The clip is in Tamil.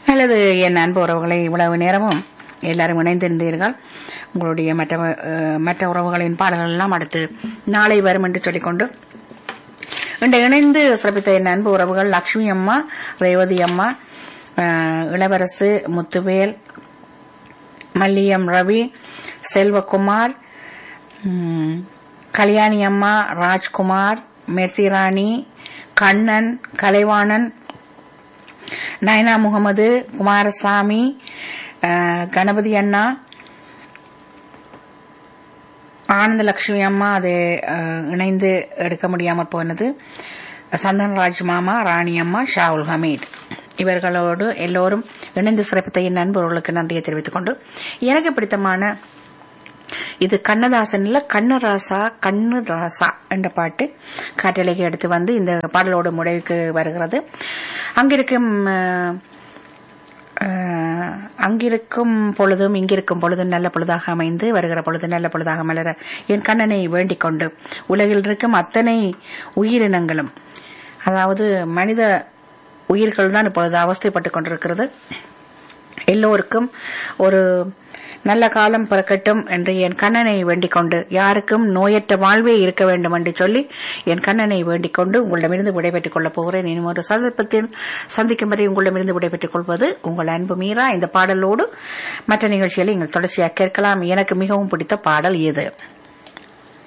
நல்லது என் அன்பு உறவுகளை இவ்வளவு நேரமும் எல்லாரும் இணைந்திருந்தீர்கள் உங்களுடைய மற்ற அஹ், மற்ற உறவுகளின் பாடல்கள் எல்லாம் அடுத்து நாளை வரும் என்று சொல்லிக்கொண்டு இன்று இணைந்து சிறப்பித்த என் அன்பு உறவுகள் லக்ஷ்மி அம்மா ரேவதி அம்மா அஹ், இளவரசு முத்துவேல் மல்லியம் ரவி செல்வகுமார் ம், கல்யாணி அம்மா ராஜ்குமார் மெர்சிராணி கண்ணன் கலைவாணன் நயனா முகமது குமாரசாமி அஹ், கணபதி அண்ணா ஆனந்தலட்சுமி அம்மா அது அஹ், இணைந்து எடுக்க முடியாமற் போனது சந்தன்ராஜ் மாமா ராணி அம்மா ஷாவுல் ஹமீட் இவர்களோடு எல்லோரும் இணைந்து சிறப்பித்த என் நண்பர்களுக்கு நன்றியை தெரிவித்துக் கொண்டு எனக்கு பிடித்தமான இது கண்ணதாசன் இல்ல கண்ணராசா கண்ணு ராசா என்ற பாட்டு காற்றலைக்கு எடுத்து வந்து இந்த பாடலோடு முடிவுக்கு வருகிறது அங்கிருக்கும் அஹ், அஹ், அங்கிருக்கும் பொழுதும் இங்கிருக்கும் பொழுதும் நல்ல பொழுதாக அமைந்து வருகிற பொழுது நல்ல பொழுதாக மலர என் கண்ணனை வேண்டிக் கொண்டு உலகில் இருக்கும் அத்தனை உயிரினங்களும் அதாவது மனித உயிர்கள் தான் இப்பொழுது அவஸ்தைப்பட்டுக் கொண்டிருக்கிறது எல்லோருக்கும் ஒரு நல்ல காலம் பிறக்கட்டும் என்று என் கண்ணனை வேண்டிக் கொண்டு யாருக்கும் நோயற்ற வாழ்வே இருக்க வேண்டும் என்று சொல்லி என் கண்ணனை வேண்டிக் கொண்டு உங்களிடமிருந்து விடைபெற்றுக் கொள்ளப் போகிறேன் இன்னும் ஒரு சந்தர்ப்பத்தில் சந்திக்கும் வரை உங்களிடமிருந்து விடைபெற்றுக் கொள்வது உங்கள் அன்பு மீரா இந்த பாடலோடு மற்ற நிகழ்ச்சிகளை நீங்கள் தொடர்ச்சியாக கேட்கலாம் எனக்கு மிகவும் பிடித்த பாடல் இது